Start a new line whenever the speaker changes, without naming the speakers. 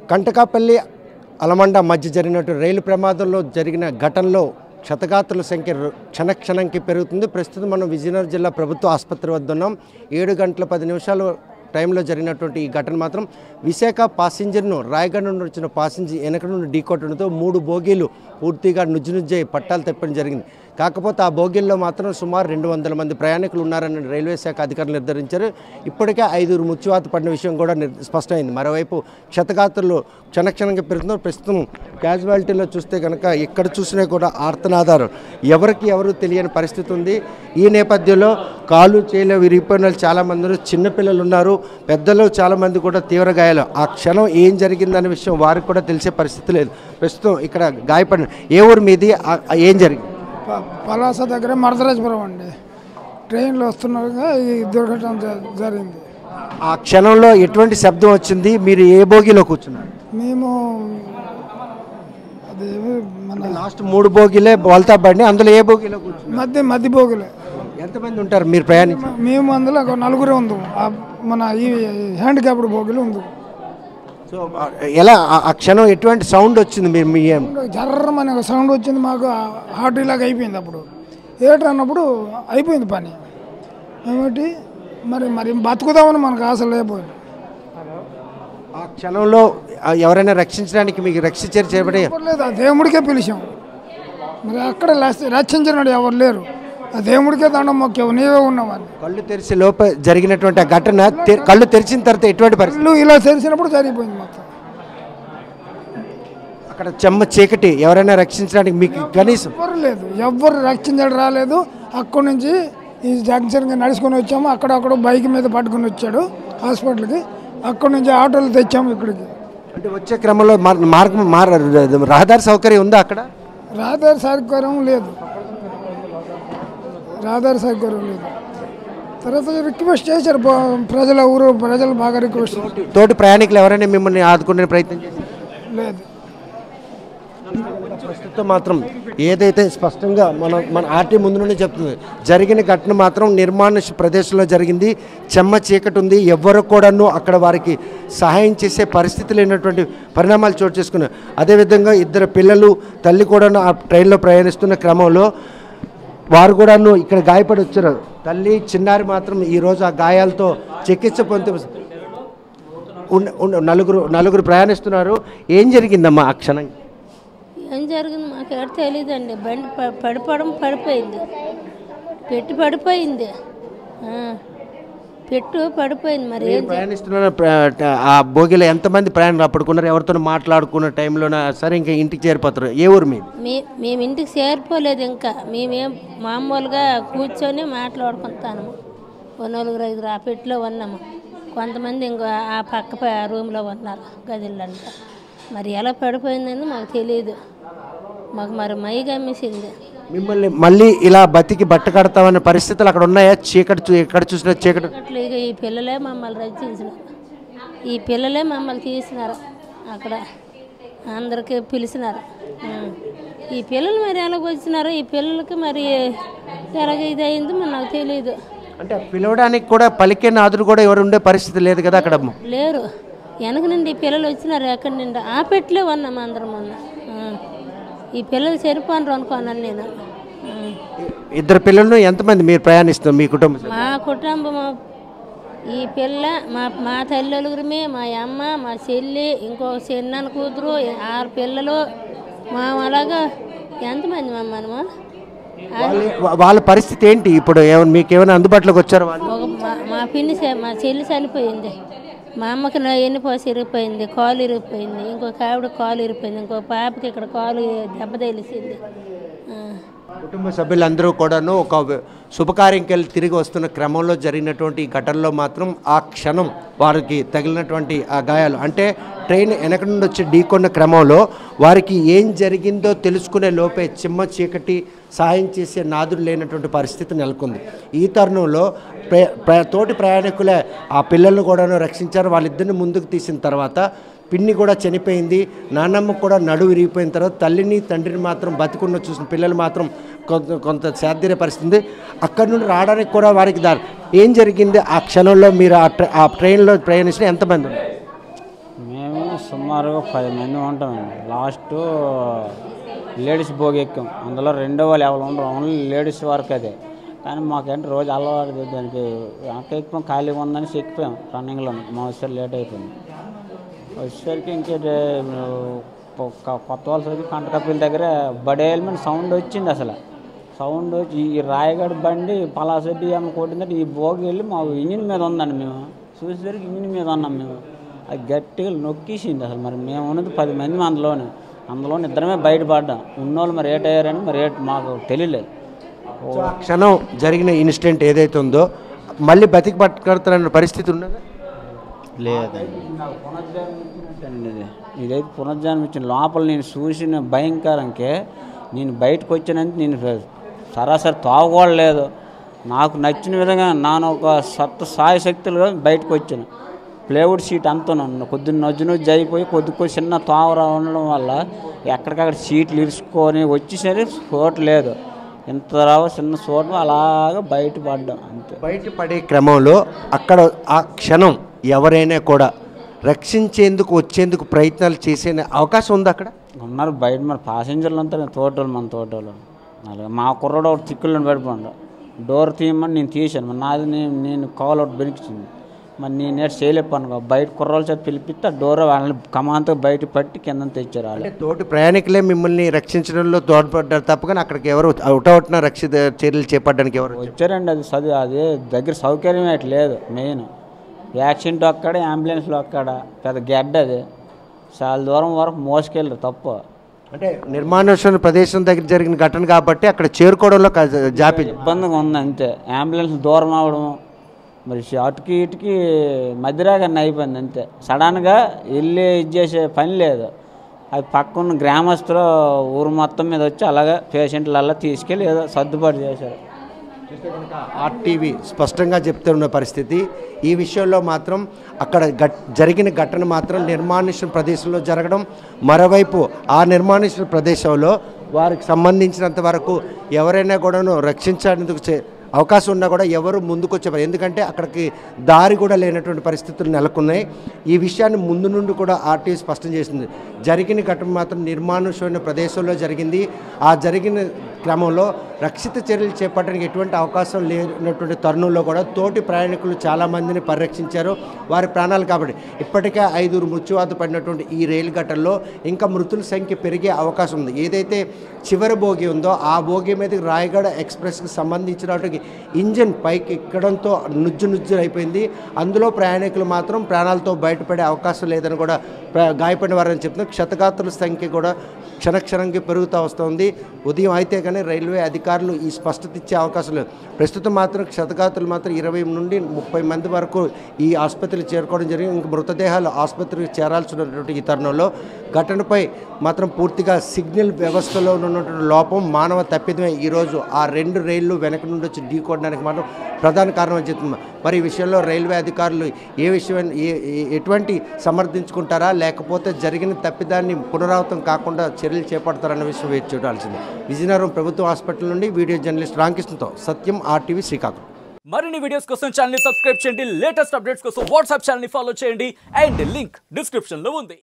Kantakapalli allamanda మధ్య జరిగినట్టు రైలు ప్రమాదంలో జరిగిన ఘటనలో క్షతగాత్రుల సంఖ్య రో- క్షణక్షణంకి పెరుగుతుంది ప్రస్తుతం మనం విజయనగరం జిల్లా ప్రభుత్వ ఆసుపత్రి వద్ద ఉన్నాం ఏడు గంటల పది నిమిషాలు టైంలో జరిగినటువంటి ఈ ఘటన మాత్రం విశాఖ పాసింజర్ను రాయగఢ నుండి వచ్చిన పాసింజర్ వెనక నుండి ఢీకొట్టడంతో మూడు బోగీలు పూర్తిగా నుజ్జు నుజ్జై పట్టాలు తెప్పడం జరిగింది కాకపోతే ఆ బోగీల్లో మాత్రం సుమారు రెండు వందల మంది ప్రయాణికులు ఉన్నారని రైల్వే శాఖ అధికారులు నిర్ధారించారు ఇప్పటికే ఐదుగురు మృత్యువాత పడిన విషయం కూడా నిర్- స్పష్టమైంది మరోవైపు క్షతగాత్రులు క్షణక్షణంగా పెరుగుతున్నారు ప్రస్తుతం క్యాజువాలిటీలో చూస్తే కనుక ఎక్కడ చూసినా కూడా ఆర్తనాదారు ఎవరికి ఎవరు తెలియని పరిస్థితి ఉంది ఈ నేపథ్యంలో కాలు చేయలు విరిగిపోయిన వాళ్ళు చాలామంది ఉన్నారు చిన్నపిల్లలు ఉన్నారు పెద్దలు చాలామంది కూడా తీవ్ర గాయాలు ఆ క్షణం ఏం జరిగిందనే విషయం వారికి కూడా తెలిసే పరిస్థితి లేదు ప్రస్తుతం ఇక్కడ గాయపడిన ఏ ఊరు మీది ఆ- ఆ ఏం జరిగింది
ప- పలాస దగ్గర మరదరాజపురం అండి ట్రైన్లో వస్తున్నారుగా ఈ దుర్ఘటన జ- జరిగింది
ఆ క్షణంలో ఎటువంటి శబ్దం వచ్చింది మీరు ఏ బోగిలో కూర్చున్నారు
మేము అది మన
లాస్ట్ మూడు బోగిలే బోల్తా బండి అందులో ఏ బోగిలో కూర్చున్నారు
మధ్య మధ్య బోగులే
ఎంతమంది ఉంటారు మీరు ప్రయాణించి
మేము అందులో ఒక నలుగురే ఉంది ఆ మన ఈ హ్యాండిక్యాప్డ్ బోగిలు ఉంది
సో ఆ, ఎలా ఆ- ఆ క్షణం ఎటువంటి సౌండ్ వచ్చింది మీరు మీ
జర్రమని ఒక సౌండ్ వచ్చింది మాకు హార్ట్ ఇలాగ అయిపోయింది అప్పుడు ఏటర్ అన్నప్పుడు అయిపోయింది పని ఏమిటి మరి మరి బతుకుదామని మనకు ఆశ లేకపోయింది
ఆ క్షణంలో ఆ, ఎవరైనా రక్షించడానికి మీకు రక్షించారు చేపడే
లేదు ఆ దేవుడికే పిలిచాం మరి అక్కడ లక్ష- రక్షించినాడు ఎవరు లేరు ఆ దేవుడికే దండం మొక్కావు నీవే ఉన్నామని
కళ్ళు తెరిచి లోప జరిగినటువంటి ఆ ఘటన తె- కళ్ళు తెరిచిన తర్వాత ఎటువంటి పరిస్థితి
ఇల్లు ఇలా తెరిచినప్పుడు జరిగిపోయింది మొత్తం
అక్కడ చెమ్మ చీకటి ఎవరైనా రక్షించడానికి మీకు కనీసం
ఎవరు లేదు ఎవ్వరు రక్షించడం రాలేదు అక్కడి నుంచి ఈ జంక్షన్కి నడుచుకొని వచ్చాము అక్కడక్కడ బైక్ మీద పట్టుకొని వచ్చాడు హాస్పిటల్కి అక్కడి నుంచి ఆటోలు తెచ్చాము ఇక్కడికి
అంటే వచ్చే క్రమంలో మార్- మార్గం మార రహదారి సౌకర్యం ఉందా అక్కడ
రహదారి సౌకర్యం లేదు రహదారి సౌకర్యం లేదు తర్వాత రిక్వెస్ట్ చేశారు ప- ప్రజల ఊరు ప్రజలు బాగా రిక్వెస్ట్ చేశారు.
తోటి ప్రయాణికులు ఎవరైనా మిమ్మల్ని ఆదుకునే ప్రయత్నం చేశారు
లేదు
ప్రస్తుతం మాత్రం ఏదైతే స్పష్టంగా మన మన ఆర్టీ ముందు నుండి చెప్తుంది జరిగిన ఘటన మాత్రం నిర్మాణ ప్రదేశంలో జరిగింది చెమ్మ చీకటి ఉంది ఎవ్వరు కూడాను అక్కడ వారికి సహాయం చేసే పరిస్థితి లేనటువంటి పరిణామాలు చోటు చేసుకున్నాయి అదేవిధంగా ఇద్దరు పిల్లలు తల్లి కూడాను ఆ ట్రైన్లో ప్రయాణిస్తున్న క్రమంలో వారు కూడాను ఇక్కడ గాయపడి వచ్చారు తల్లి చిన్నారి మాత్రం ఈరోజు ఆ గాయాలతో చికిత్స పొంది ఉన్న- ఉన్న- నలుగురు నలుగురు ప్రయాణిస్తున్నారు ఏం జరిగిందమ్మా ఆ క్షణం
ఏం జరిగింది మాకు ఎక్కడ తెలియదండి బండి ప- పడిపోవడం పడిపోయింది పెట్టి పడిపోయింది ఆ, పెట్టు పడిపోయింది మరి ఏం చే-
ప్రయాణిస్తున్న ప్ర- ఆ భోగిలో ఎంతమంది ప్రయాణికులు అప్పుడుకున్నారు ఎవరితో మాట్లాడుకున్న టైంలోన సరే ఇంకా ఇంటికి చేరిపోతారు ఏ ఊరు మీది
మే మేము ఇంటికి చేరిపోలేదు ఇంకా మేమేం మామూలుగా కూర్చొని మాట్లాడుకుంటాము ఓ నలుగురు ఐదుగురు ఆ పెట్టిలో ఉన్నాము కొంతమంది ఇంకో ఆ పక్క ప- రూమ్లో ఉన్నారు గదిలంతా మరి ఎలా పడిపోయిందని మాకు తెలియదు మాకు మరి మై గమ్మేసింది
మిమ్మల్ని మళ్ళీ ఇలా బతికి బట్ట కడతామనే పరిస్థితులు అక్కడ ఉన్నాయా చీకటి చూ- ఎక్కడ చూసినా చీకటి
అట్లా ఇక ఈ పిల్లలే మమ్మల్ని రచించినారు ఈ పిల్లలే మమ్మల్ని తీసినారు అక్కడ అందరికీ పిలిచినారు ఆ. ఈ పిల్లలు మరి ఎలాగ వచ్చినారో ఈ పిల్లలకి మరి ఎలాగ ఇది అయిందో మరి నాకు తెలియదు
అంటే పిలవడానికి కూడా పలికే నాదుడు కూడా ఎవరు ఉండే పరిస్థితి లేదు కదా అక్కడ
లేరు వెనక నుండి ఈ పిల్లలు వచ్చినారు ఎక్కడి నుండి ఆ పెట్టలే ఉన్నాం అందరం మొన్న ఆ. ఈ పిల్లలు సరిపోనరు అనుకున్నాను నేను ఆ.
ఇద్దరు పిల్లలను ఎంతమంది మీరు ప్రయాణిస్తారు మీ కుటుంబం సభ్యులు?
మా కుటుంబం ఈ పిల్ల మా మా తల్లిగురిమి మా అమ్మ మా చెల్లి ఇంకో చిన్న కూతురు ఆరు పిల్లలు మా అలాగా ఎంతమంది మా మనము
వాళ్ళ వా- వాళ్ళ పరిస్థితి ఏంటి ఇప్పుడు ఏమైనా మీకు ఏమైనా అందుబాటులోకి వచ్చారు వాళ్ళు
ఒక మా మా పిన్ని చ- మా చెల్లి చనిపోయింది మా అమ్మకి నా ఎన్నిపోసి ఇరిగిపోయింది కాలు ఇరిగిపోయింది ఇంకొక ఆవిడ కాలు ఇరిగిపోయింది ఇంకో పాపకి ఇక్కడ కాలు దెబ్బ తగిలిసింది ఆ.
కుటుంబ సభ్యులందరూ కూడాను ఒక శుభకార్యంకి వెళ్ళి తిరిగి వస్తున్న క్రమంలో జరిగినటువంటి ఈ ఘటనలో మాత్రం ఆ క్షణం వారికి తగిలినటువంటి ఆ గాయాలు అంటే ట్రైన్ వెనక నుండి వచ్చి ఢీకొన్న క్రమంలో వారికి ఏం జరిగిందో తెలుసుకునే లోపే చిమ్మ చీకటి సాయం చేసే నాదుడు లేనటువంటి పరిస్థితి నెలకొంది ఈ తరుణంలో ప్ర- ప్ర- తోటి ప్రయాణికులే ఆ పిల్లలను కూడాను రక్షించారు వాళ్ళిద్దరిని ముందుకు తీసిన తర్వాత పిన్ని కూడా చనిపోయింది నాన్నమ్మ కూడా నడువు విరిగిపోయిన తర్వాత తల్లిని తండ్రిని మాత్రం బతికున్న చూసిన పిల్లలు మాత్రం కొంత కొంత సాధ్యత పరిస్థితి అక్కడి నుండి రావడానికి కూడా వారికి దారి ఏం జరిగింది ఆ క్షణంలో మీరు ఆ ట్రై- ఆ ట్రైన్లో ప్రయాణించిన ఎంతమంది ఉన్నారు?
మేము సుమారు సుమారుగా పది మంది ఉంటామండి లాస్ట్ లేడీస్ భోగి ఎక్కాం అందులో రెండో వాళ్ళు ఎవరు ఉండరు ఓన్లీ లేడీస్ వరకు అదే కానీ మాకేంటి రోజు అలవాటు దానికి వెనక ఎక్కాం ఖాళీగా ఉందని ఎక్కిపోయాం రన్నింగ్లో మా వచ్చేసరికి లేట్ అయిపోయింది వచ్చేసరికి ఇంకే కొత్త వాళ్ళసరికి కంటకప్పిల దగ్గర బడేల్మని సౌండ్ వచ్చింది అసలు సౌండ్ వచ్చి ఈ రాయగడ బండి పలాసడ్డి అమ్మ కొట్టిందంటే ఈ భోగి వెళ్ళి మా ఇంజిన్ మీద ఉందండి మేము చూసేసరికి ఇంజిన్ మీద ఉన్నాం మేము అది గట్టిగా నొక్కేసింది అసలు మరి మేము ఉన్నది పది మంది అందులోనే అందులో ఇద్దరమే బయటపడ్డాం ఉన్నోళ్ళు మరి ఏట్ అయ్యారని మరి ఏట్ మాకు తెలియలేదు
సో ఆ క్షణం జరిగిన ఇన్సిడెంట్ ఏదైతే ఉందో మళ్ళీ బతికి పట్టుకడతారన్న పరిస్థితి ఉన్నదా
లేదండి
పునర్జన్మ ఇచ్చినట్టండి ఇది ఇదైతే పునర్జన్మ ఇచ్చిన లోపల నేను చూసిన భయంకరంకే నేను బయటకు వచ్చినంత నేను సరాసరి తాగకూడలేదు నాకు నచ్చిన విధంగా నాను ఒక సత్త సాయ శక్తులుగా బయటకు వచ్చాను ప్లేవుడ్ సీట్ అంతా కొద్దిగా నజ్జు నజ్జు అయిపోయి కొద్ది కొద్ది చిన్న తావర ఉండడం వల్ల ఎక్కడికక్కడ సీట్లు ఇరుచుకొని వచ్చేసరి చోటు లేదు ఇంత రావు చిన్న చోటు అలాగ బయటపడ్డాం అంతే
బయటపడే క్రమంలో అక్కడ ఆ క్షణం ఎవరైనా కూడా రక్షించేందుకు వచ్చేందుకు ప్రయత్నాలు చేసే అవకాశం ఉంది అక్కడ
ఉన్నారు బయట మరి ప్యాసింజర్లు అంతా తోటోళ్ళు మన తోటోళ్ళు అలాగే మా కుర్రోడు ఒకటి చిక్కుల్లో పడిపోండు డోర్ తీయమని నేను తీశాను మరి నాది నేను నేను కాల్ ఒకటి బెనికించింది మరి నేను నేటి చేయలేపాను బయట కుర్రోళ్ళ చేత పిలిపిస్తే ఆ డోర్ వాళ్ళని కమాంతో బయట పట్టి కింద తెచ్చారు వాళ్ళు
అంటే తోటి ప్రయాణికులే మిమ్మల్ని రక్షించడంలో తోడ్పడ్డారు తప్ప కానీ అక్కడికి ఎవరు అవుట్ అవుట్న రక్షిత చర్యలు చేపట్టడానికి ఎవరు
వచ్చారండి అది చదువు అదే దగ్గర సౌకర్యం అట్లా లేదు మెయిన్ యాక్సిడెంట్ అక్కడ అంబులెన్స్లో అక్కడ పెద్ద గడ్డ అది చాలా దూరం వరకు మోసుకెళ్ళరు తప్పు
అంటే నిర్మానుష్య ప్రదేశం దగ్గర జరిగిన ఘటన కాబట్టి అక్కడ చేరుకోవడంలో క- జాప్యం
ఇబ్బందిగా ఉంది అంతే అంబులెన్స్ దూరం అవడం మరి అటుకి ఇటుకి మధ్యరాగాన్ని అయిపోయింది అంతే సడన్గా వెళ్ళి ఇది చేసే పని లేదు అది పక్కన గ్రామస్తులు ఊరు మొత్తం మీద వచ్చి అలాగే పేషెంట్లల్లా తీసుకెళ్ళి ఏదో సర్దుబాటు చేశారు
ఆర్టీవీ స్పష్టంగా చెప్తున్న పరిస్థితి ఈ విషయంలో మాత్రం అక్కడ గట్ జరిగిన ఘటన మాత్రం నిర్మానుష్య ప్రదేశంలో జరగడం మరోవైపు ఆ నిర్మానుష్య ప్రదేశంలో వారికి సంబంధించినంత వరకు ఎవరైనా కూడాను రక్షించేందుకు చే- అవకాశం ఉన్నా కూడా ఎవరు ముందుకొచ్చేవారు ఎందుకంటే అక్కడికి దారి కూడా లేనటువంటి పరిస్థితులు నెలకొన్నాయి ఈ విషయాన్ని ముందు నుండి కూడా ఆర్టీవీ స్పష్టం చేసింది జరిగిన ఘటన మాత్రం నిర్మానుష్యమైన ప్రదేశంలో జరిగింది ఆ జరిగిన క్రమంలో రక్షిత చర్యలు చేపట్టడానికి ఎటువంటి అవకాశం లేనటువంటి తరుణంలో కూడా తోటి ప్రయాణికులు చాలామందిని పరిరక్షించారు వారి ప్రాణాలు కాబట్టి ఇప్పటికే ఐదుగురు మృత్యువాత పడినటువంటి ఈ రైలు ఘటనలో ఇంకా మృతుల సంఖ్య పెరిగే అవకాశం ఉంది ఏదైతే చివరి భోగి ఉందో ఆ భోగి మీద రాయగడ ఎక్స్ప్రెస్కి సంబంధించినటువంటి ఇంజిన్ పైకి ఎక్కడంతో నుజ్జు నుజ్జు అయిపోయింది అందులో ప్రయాణికులు మాత్రం ప్రాణాలతో బయటపడే అవకాశం లేదని కూడా ప్ర- గాయపడిన వారని చెప్తున్నారు క్షతగాత్రుల సంఖ్య కూడా క్షణక్షణంకి పెరుగుతూ వస్తుంది ఉదయం అయితే కానీ రైల్వే అధికారులు ఈ స్పష్టత ఇచ్చే అవకాశం లేదు ప్రస్తుతం మాత్రం క్షతగాత్రులు మాత్రం ఇరవై నుండి ముప్పై మంది వరకు ఈ ఆసుపత్రికి చేరుకోవడం జరిగింది ఇంక మృతదేహాలు ఆసుపత్రికి చేరాల్సి ఉన్నటువంటి ఈ తరుణంలో ఘటనపై మాత్రం పూర్తిగా సిగ్నల్ వ్యవస్థలో ఉన్నటువంటి లోపం మానవ తప్పిదమే ఈరోజు ఆ రెండు రైళ్లు వెనక నుండి వచ్చి ఢీకొనడానికి మాత్రం ప్రధాన కారణం అని చెప్తుంది మరి ఈ విషయంలో రైల్వే అధికారులు ఏ విషయం ఏ- ఏ- ఎటువంటి సమర్థించుకుంటారా లేకపోతే జరిగిన తప్పిదాన్ని పునరావృతం కాకుండా చర్యలు చేపడతారన్న విషయం వేచి చూడాల్సింది విజయనగరం ప్రభుత్వ హాస్పిటల్ నుండి వీడియో జర్నలిస్ట్ రామకృష్ణతో సత్యం ఆర్టీవీ శ్రీకాకుళం
మరిన్ని వీడియోస్ కోసం ఛానల్ సబ్స్క్రైబ్ చేయండి లేటెస్ట్ అప్డేట్స్ కోసం వాట్సాప్ ఛానల్ ఫాలో చేయండి అండ్ లింక్ డిస్క్రిప్షన్ లో ఉంది